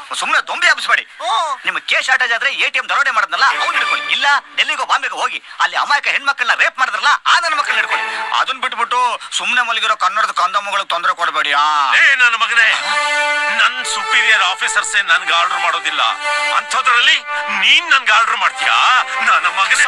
ಸುಮ್ಮನೆ ದೊಂಬಿ ಹಬ್ಬಿಸ್ಬೇಡಿ ನಿಮ್ಮ ಕೇಸ್ ಶಾರ್ಟೇಜ್ ಆದ್ರೆ ಎ ಟಿ ಎಂ ದರೋಡೆ ಮಾಡಿದ್ನಲ್ಲ ಅವ್ನು ಹಿಡ್ಕೊಳ್ಳಿ ಇಲ್ಲ ಡೆಲ್ಲಿಗೋ ಬಾಂಬೆಗೆ ಹೋಗಿ ಅಲ್ಲಿ ಅಮಾಯಕ ಹೆಣ್ಮಕ್ಳನ್ನ ರೇಪ್ ಮಾಡಿದ್ರಲ್ಲ ಆ ನನ್ನ ಮಕ್ಕಳನ್ನ ಹಿಡ್ಕೊಳ್ಳಿ ಅದನ್ನ ಬಿಟ್ಬಿಟ್ಟು ಸುಮ್ಮನೆ ಮಲಗಿರೋ ಕನ್ನಡದ ಕಂದಮ್ಮಗಳಿಗೆ ತೊಂದರೆ ಕೊಡಬೇಡಿ ಆ ಏ ನನ್ನ ಮಗನೇ ನನ್ ಸುಪೀರಿಯರ್ ಆಫೀಸರ್ಸ್ ನನ್ಗೆ ಆರ್ಡರ್ ಮಾಡೋದಿಲ್ಲ ಅಂಥದ್ರಲ್ಲಿ ನೀನ್ ನನ್ಗೆ ಆರ್ಡರ್ ಮಾಡ್ತೀಯಾ ನನ್ನ ಮಗನೇ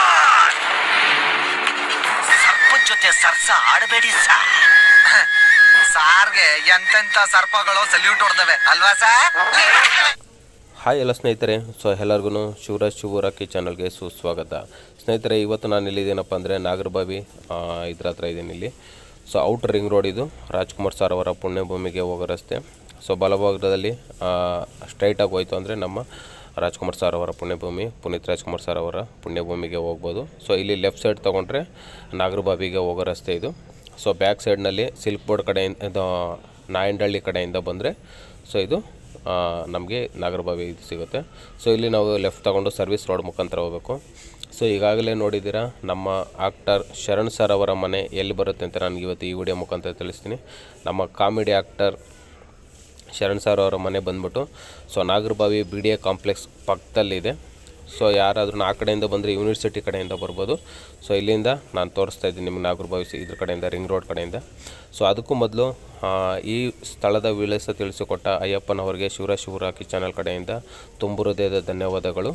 ಸರ್ಪದ ಜೊತೆ ಸರ್ಸ ಆಡಬೇಡಿ ಸರ್ ಸಾರ್ಗೆ ಎಂತೆಂತ ಸರ್ಪಗಳು ಸಲ್ಯೂಟ್ ಹೊಡೆದವೆ ಅಲ್ವಾ ಸರ್ ಹಾಯ್ ಎಲ್ಲ ಸ್ನೇಹಿತರೆ ಸೊ ಎಲ್ಲರಿಗೂ ಶಿವರಾಜ್ ಶಿವರಾಕಿ ಚಾನಲ್ಗೆ ಸುಸ್ವಾಗತ ಸ್ನೇಹಿತರೆ ಇವತ್ತು ನಾನು ಎಲ್ಲಿದ್ದೀನಪ್ಪ ಅಂದರೆ ನಾಗರಬಾವಿ ಆ, ಇದ್ರ ಹತ್ರ ಇದ್ದೀನಿ ಇಲ್ಲಿ ಸೊ ಔಟ್ ರಿಂಗ್ ರೋಡ್ ಇದು ರಾಜ್ಕುಮಾರ್ ಸರ್ ಅವರ ಪುಣ್ಯಭೂಮಿಗೆ ಹೋಗೋ ರಸ್ತೆ ಸೊ ಬಲಭಾಗದಲ್ಲಿ ಸ್ಟ್ರೈಟಾಗಿ ಹೋಯ್ತು ಅಂದರೆ ನಮ್ಮ ರಾಜ್ಕುಮಾರ್ ಸರ್ ಅವರ ಪುಣ್ಯಭೂಮಿ ಪುನೀತ್ ರಾಜ್ಕುಮಾರ್ ಸರ್ ಅವರ ಪುಣ್ಯಭೂಮಿಗೆ ಹೋಗ್ಬೋದು ಸೊ ಇಲ್ಲಿ ಲೆಫ್ಟ್ ಸೈಡ್ ತೊಗೊಂಡ್ರೆ ನಾಗರಬಾವಿಗೆ ಹೋಗೋ ರಸ್ತೆ ಇದು ಸೊ ಬ್ಯಾಕ್ ಸೈಡ್ನಲ್ಲಿ ಸಿಲ್ಕ್ ಬೋರ್ಡ್ ಕಡೆಯಿಂದ ಇದು ನಾಯಂಡಹಳ್ಳಿ ಕಡೆಯಿಂದ ಬಂದರೆ ಸೊ ಇದು ನಮಗೆ ನಾಗರಬಾವಿ ಇದು ಸಿಗುತ್ತೆ ಸೊ ಇಲ್ಲಿ ನಾವು ಲೆಫ್ಟ್ ತಗೊಂಡು ಸರ್ವಿಸ್ ರೋಡ್ ಮುಖಾಂತರ ಹೋಗಬೇಕು ಸೊ ಈಗಾಗಲೇ ನೋಡಿದ್ದೀರಾ ನಮ್ಮ ಆಕ್ಟರ್ ಶರಣ್ ಸರ್ ಅವರ ಮನೆ ಎಲ್ಲಿ ಬರುತ್ತೆ ಅಂತ ನನಗೆ ಇವತ್ತು ಈ ವಿಡಿಯೋ ಮುಖಾಂತರ ತಿಳಿಸ್ತೀನಿ ನಮ್ಮ ಕಾಮಿಡಿ ಆಕ್ಟರ್ ಶರಣ್ ಸರ್ ಅವರ ಮನೆ ಬಂದ್ಬಿಟ್ಟು so Nagarbhavi B D A complex ಪಕ್ಕದಲ್ಲಿದೆ ಸೊ ಯಾರಾದ್ರೂ ಆ ಕಡೆಯಿಂದ ಬಂದರೆ ಯೂನಿವರ್ಸಿಟಿ ಕಡೆಯಿಂದ ಬರ್ಬೋದು ಸೊ ಇಲ್ಲಿಂದ ನಾನು ತೋರಿಸ್ತಾ ಇದ್ದೀನಿ ನಿಮ್ಗೆ ನಾಗರಬಾವಿ ಸಿ- ಇದ್ರ ಕಡೆಯಿಂದ ರಿಂಗ್ ರೋಡ್ ಕಡೆಯಿಂದ ಸೊ ಅದಕ್ಕೂ ಮೊದಲು ಈ ಸ್ಥಳದ ವಿಳಾಸ ತಿಳಿಸಿಕೊಟ್ಟ ಅಯ್ಯಪ್ಪನವರಿಗೆ ಶಿವರಾಜ್ ಶಿವರಾಕಿ ಚಾನಲ್ ಕಡೆಯಿಂದ ತುಂಬು ಹೃದಯದ ಧನ್ಯವಾದಗಳು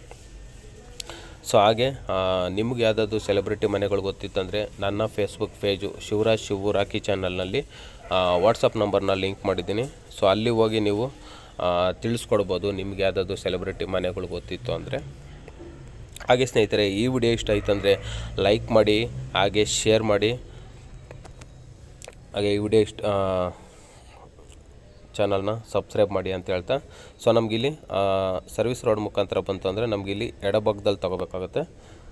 ಸೊ ಹಾಗೆ ಆ, ನಿಮ್ಗೆ ಯಾವುದಾದ್ರು ಸೆಲೆಬ್ರಿಟಿ ಮನೆಗಳು ಗೊತ್ತಿತ್ತಂದರೆ ನನ್ನ Facebook page Shivraj Shivu Rocky ಚಾನಲ್ನಲ್ಲಿ ವಾಟ್ಸಪ್ ನಂಬರ್ನ ಲಿಂಕ್ ಮಾಡಿದ್ದೀನಿ ಸೊ ಅಲ್ಲಿ ಹೋಗಿ ನೀವು ಆ, ತಿಳಿಸ್ಕೊಡ್ಬೋದು ನಿಮ್ಗೆ ಯಾವುದಾದ್ರು ಸೆಲೆಬ್ರಿಟಿ ಮನೆಗಳು ಗೊತ್ತಿತ್ತು ಅಂದರೆ ಹಾಗೆ ಸ್ನೇಹಿತರೆ ಈ ವಿಡಿಯೋ ಇಷ್ಟ ಆಯ್ತು ಅಂದರೆ ಲೈಕ್ ಮಾಡಿ ಹಾಗೆ ಶೇರ್ ಮಾಡಿ ಹಾಗೆ ಈ ವಿಡಿಯೋ ಇಷ್ಟ ಆ, ಚಾನಲ್ನ ಸಬ್ಸ್ಕ್ರೈಬ್ ಮಾಡಿ ಅಂತ ಹೇಳ್ತಾ ಸೊ ನಮಗಿಲ್ಲಿ ಸರ್ವಿಸ್ ರೋಡ್ ಮುಖಾಂತರ ಬಂತು ಅಂದರೆ ನಮಗಿಲ್ಲಿ ಎಡಭಾಗದಲ್ಲಿ ತಗೋಬೇಕಾಗುತ್ತೆ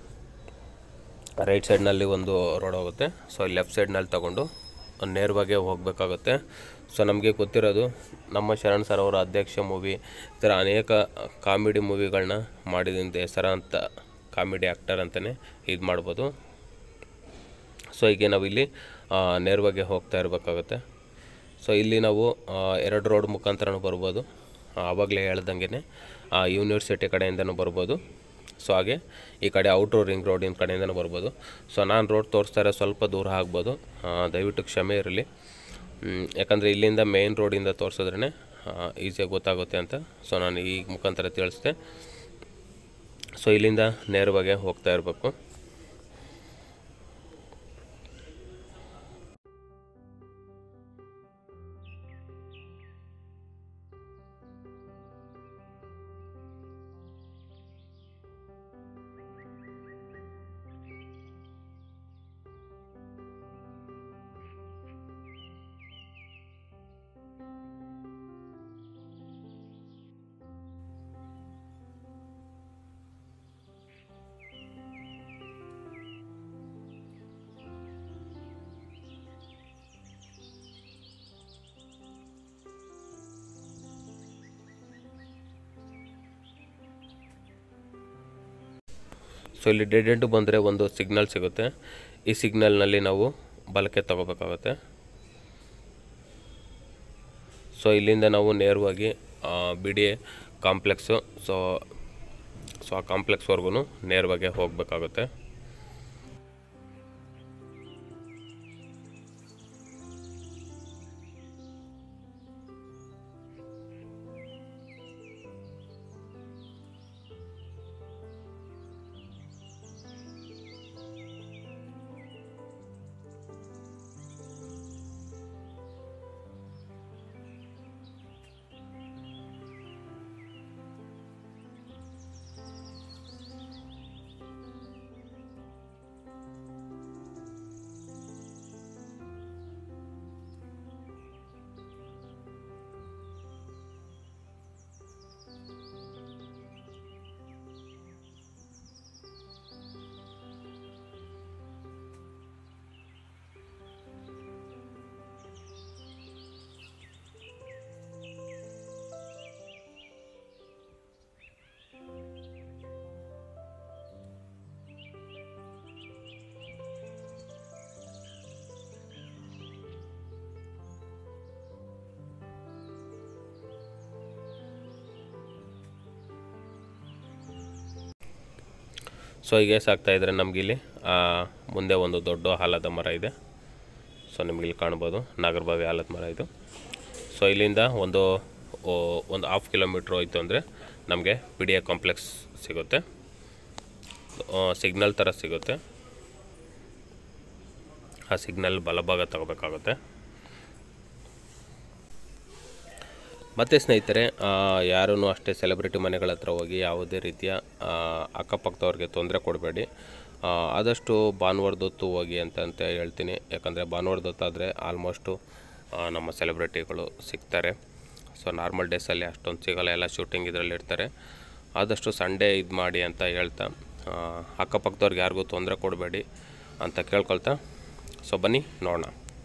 ರೈಟ್ ಸೈಡ್ನಲ್ಲಿ ಒಂದು ರೋಡ್ ಹೋಗುತ್ತೆ ಸೊ ಲೆಫ್ಟ್ ಸೈಡ್ನಲ್ಲಿ ತಗೊಂಡು ನೇರವಾಗಿ ಹೋಗಬೇಕಾಗುತ್ತೆ ಸೊ ನಮಗೆ ಗೊತ್ತಿರೋದು ನಮ್ಮ ಶರಣ್ ಸರ್ ಅವರ ಅಧ್ಯಕ್ಷ ಮೂವಿ ಈ ಥರ ಅನೇಕ ಕಾಮಿಡಿ ಮೂವಿಗಳನ್ನ ಮಾಡಿದಂಥ ಹೆಸರಾಂತ ಕಾಮಿಡಿ ಆ್ಯಕ್ಟರ್ ಅಂತಲೇ ಇದು ಮಾಡ್ಬೋದು ಸೊ ಈಗ ನಾವಿಲ್ಲಿ ಆ, ನೇರವಾಗಿ ಹೋಗ್ತಾ ಇರಬೇಕಾಗುತ್ತೆ ಸೊ ಇಲ್ಲಿ ನಾವು ಆ, ಎರಡು ರೋಡ್ ಮುಖಾಂತರನೂ ಬರ್ಬೋದು ಆ, ಆವಾಗಲೇ ಹೇಳ್ದಂಗೆ ಯೂನಿವರ್ಸಿಟಿ ಕಡೆಯಿಂದನೂ ಬರ್ಬೋದು ಸೊ ಹಾಗೆ ಈ ಕಡೆ ಔಟ್ರ್ ರಿಂಗ್ ರೋಡಿನ ಕಡೆಯಿಂದನೂ ಬರ್ಬೋದು ಸೊ ನಾನು ರೋಡ್ ತೋರಿಸ್ತಾ ಇರೋ ಸ್ವಲ್ಪ ದೂರ ಆಗ್ಬೋದು ಆ, ದಯವಿಟ್ಟು ಕ್ಷಮೆ ಇರಲಿ ಮ್, ಯಾಕಂದರೆ ಇಲ್ಲಿಂದ ಮೇನ್ ರೋಡಿಂದ ತೋರಿಸಿದ್ರೇ ಈಸಿಯಾಗಿ ಗೊತ್ತಾಗುತ್ತೆ ಅಂತ ಸೊ ನಾನು ಈ ಮುಖಾಂತರ ತಿಳಿಸ್ದೆ ಸೊ ಇಲ್ಲಿಂದ ನೇರವಾಗಿ ಹೋಗ್ತಾ ಇರಬೇಕು ಸೊ ಇಲ್ಲಿ ಡೆಡ್ ಎಂಟು ಬಂದರೆ ಒಂದು ಸಿಗ್ನಲ್ ಸಿಗುತ್ತೆ ಈ ಸಿಗ್ನಲ್ನಲ್ಲಿ ನಾವು ಬಲಕ್ಕೆ ತಗೋಬೇಕಾಗುತ್ತೆ ಸೊ ಇಲ್ಲಿಂದ ನಾವು ನೇರವಾಗಿ B D A complex so so ಆ ಕಾಂಪ್ಲೆಕ್ಸ್ವರೆಗೂ ನೇರವಾಗಿ ಹೋಗಬೇಕಾಗುತ್ತೆ ಸೊ ಈಗ ಸಾಕ್ತಾ ಇದ್ರೆ ನಮಗಿಲ್ಲಿ ಮುಂದೆ ಒಂದು ದೊಡ್ಡ ಆಲದ ಮರ ಇದೆ ಸೊ ನಿಮ್ಗೆ ಇಲ್ಲಿ ಕಾಣ್ಬೋದು ನಾಗರಬಾವಿ ಆಲದ ಮರ ಇದು ಸೊ ಇಲ್ಲಿಂದ ಒಂದು ಓ, ಒಂದು ಹಾಫ್ ಕಿಲೋಮೀಟ್ರ್ ಹೋಯ್ತು ಅಂದರೆ ನಮಗೆ ಪಿ ಡಿ ಎ ಕಾಂಪ್ಲೆಕ್ಸ್ ಸಿಗುತ್ತೆ ಸಿಗ್ನಲ್ ಥರ ಸಿಗುತ್ತೆ ಆ ಸಿಗ್ನಲ್ ಬಲಭಾಗ ತಗೋಬೇಕಾಗುತ್ತೆ ಮತ್ತು ಸ್ನೇಹಿತರೆ ಯಾರೂ ಅಷ್ಟೇ ಸೆಲೆಬ್ರಿಟಿ ಮನೆಗಳ ಹತ್ರ ಹೋಗಿ ಯಾವುದೇ ರೀತಿಯ ಆ, ಅಕ್ಕಪಕ್ಕದವ್ರಿಗೆ ತೊಂದರೆ ಕೊಡಬೇಡಿ ಆದಷ್ಟು ಭಾನುವಾರದೊತ್ತು ಹೋಗಿ ಅಂತ ಅಂತ ಹೇಳ್ತೀನಿ ಯಾಕಂದರೆ ಭಾನುವಾರದೊತ್ತು ಆದರೆ ಆಲ್ಮೋಸ್ಟು ಆ, ನಮ್ಮ ಸೆಲೆಬ್ರಿಟಿಗಳು ಸಿಗ್ತಾರೆ ಸೊ ನಾರ್ಮಲ್ ಡೇಸಲ್ಲಿ ಅಷ್ಟೊಂದು ಸಿಗಲ್ಲ ಎಲ್ಲ ಶೂಟಿಂಗ್ ಇದರಲ್ಲಿ ಇರ್ತಾರೆ ಆದಷ್ಟು ಸಂಡೇ ಇದು ಮಾಡಿ ಅಂತ ಹೇಳ್ತಾ ಆ, ಅಕ್ಕಪಕ್ಕದವ್ರಿಗೆ ಯಾರಿಗೂ ತೊಂದರೆ ಕೊಡಬೇಡಿ ಅಂತ ಕೇಳ್ಕೊಳ್ತಾ ಸೊ ಬನ್ನಿ ನೋಡೋಣ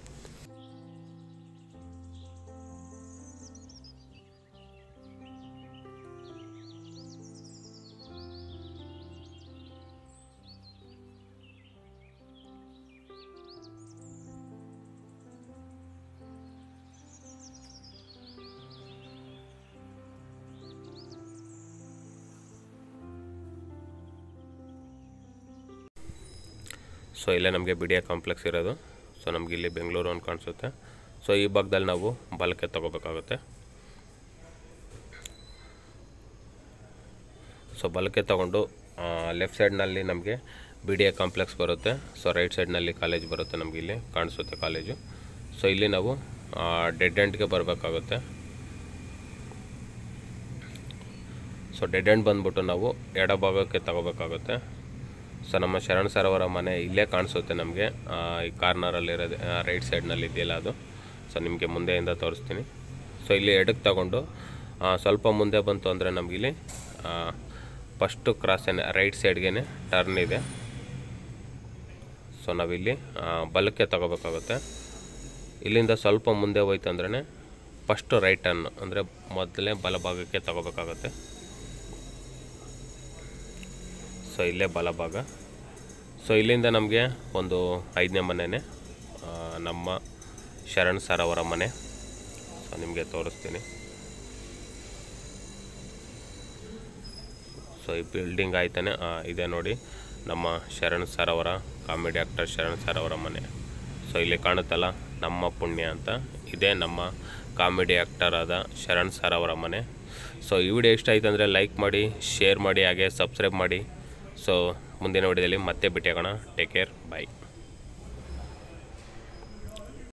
ಸೊ ಇಲ್ಲೇ ನಮಗೆ ಬಿ ಡಿ ಎ ಕಾಂಪ್ಲೆಕ್ಸ್ ಇರೋದು ಸೊ ನಮ್ಗೆ ಇಲ್ಲಿ ಬೆಂಗಳೂರು ಅಂತ ಕಾಣಿಸುತ್ತೆ ಸೊ ಈ ಭಾಗದಲ್ಲಿ ನಾವು ಬಲಕ್ಕೆ ತಗೋಬೇಕಾಗುತ್ತೆ ಸೊ ಬಲಕ್ಕೆ ತಗೊಂಡು ಲೆಫ್ಟ್ ಸೈಡ್ನಲ್ಲಿ ನಮಗೆ ಬಿ ಡಿ ಎ ಕಾಂಪ್ಲೆಕ್ಸ್ ಬರುತ್ತೆ ಸೊ ರೈಟ್ ಸೈಡ್ನಲ್ಲಿ ಕಾಲೇಜ್ ಬರುತ್ತೆ ನಮಗೆ ಇಲ್ಲಿ ಕಾಣಿಸುತ್ತೆ ಕಾಲೇಜು ಸೊ ಇಲ್ಲಿ ನಾವು ಡೆಡ್ ಎಂಡ್ಗೆ ಬರಬೇಕಾಗುತ್ತೆ ಸೊ ಡೆಡ್ ಎಂಡ್ ಬಂದ್ಬಿಟ್ಟು ನಾವು ಎಡಭಾಗಕ್ಕೆ ತಗೋಬೇಕಾಗುತ್ತೆ ಸೊ ನಮ್ಮ ಶರಣ್ ಸರ್ ಅವರ ಮನೆ ಇಲ್ಲೇ ಕಾಣಿಸುತ್ತೆ ನಮಗೆ ಈ ಕಾರ್ನರಲ್ಲಿರೋದು ರೈಟ್ ಸೈಡ್ನಲ್ಲಿ ಇದೆಯಲ್ಲ ಅದು ಸೊ ನಿಮಗೆ ಮುಂದೆಯಿಂದ ತೋರಿಸ್ತೀನಿ ಸೊ ಇಲ್ಲಿ ಎಡಕ್ಕೆ ತಗೊಂಡು ಆ, ಸ್ವಲ್ಪ ಮುಂದೆ ಬಂತು ಅಂದರೆ ನಮಗಿಲ್ಲಿ ಫಸ್ಟು ಕ್ರಾಸೇನೆ ರೈಟ್ ಸೈಡ್ಗೆ ಟರ್ನ್ ಇದೆ ಸೊ ನಾವಿಲ್ಲಿ ಆ, ಬಲಕ್ಕೆ ತಗೋಬೇಕಾಗುತ್ತೆ ಇಲ್ಲಿಂದ ಸ್ವಲ್ಪ ಮುಂದೆ ಹೋಯ್ತು ಅಂದ್ರೆ ಫಸ್ಟು ರೈಟ್ ಟರ್ನ್ ಅಂದರೆ ಮೊದಲೇ ಬಲಭಾಗಕ್ಕೆ ತಗೋಬೇಕಾಗುತ್ತೆ ಸೊ ಇಲ್ಲೇ ಬಲಭಾಗ ಸೊ ಇಲ್ಲಿಂದ ನಮಗೆ ಒಂದು ಐದನೇ ಮನೆಯೇ ಆ, ನಮ್ಮ ಶರಣ್ ಸರ್ ಅವರ ಮನೆ ಸೊ ನಿಮಗೆ ತೋರಿಸ್ತೀನಿ ಸೊ ಈ ಬಿಲ್ಡಿಂಗ್ ಆಯ್ತಾನೆ ಆ, ಇದೆ ನೋಡಿ ನಮ್ಮ ಶರಣ್ ಸರ್ ಅವರ ಕಾಮಿಡಿ ಆ್ಯಕ್ಟರ್ ಶರಣ್ ಸರ್ ಅವರ ಮನೆ ಸೊ ಇಲ್ಲಿ ಕಾಣುತ್ತಲ್ಲ ನಮ್ಮ ಪುಣ್ಯ ಅಂತ ಇದೇ ನಮ್ಮ ಕಾಮಿಡಿ ಆ್ಯಕ್ಟರ್ ಆದ ಶರಣ್ ಸರ್ ಅವರ ಮನೆ ಸೊ ಈ ವಿಡಿಯೋ ಇಷ್ಟ ಆಯ್ತು ಅಂದರೆ ಲೈಕ್ ಮಾಡಿ ಶೇರ್ ಮಾಡಿ ಹಾಗೆ ಸಬ್ಸ್ಕ್ರೈಬ್ ಮಾಡಿ ಸೊ ಮುಂದಿನ ವಿಡಿಯೋದಲ್ಲಿ ಮತ್ತೆ ಭೇಟಿಯಾಗೋಣ ಟೇಕ್ ಕೇರ್ ಬಾಯ್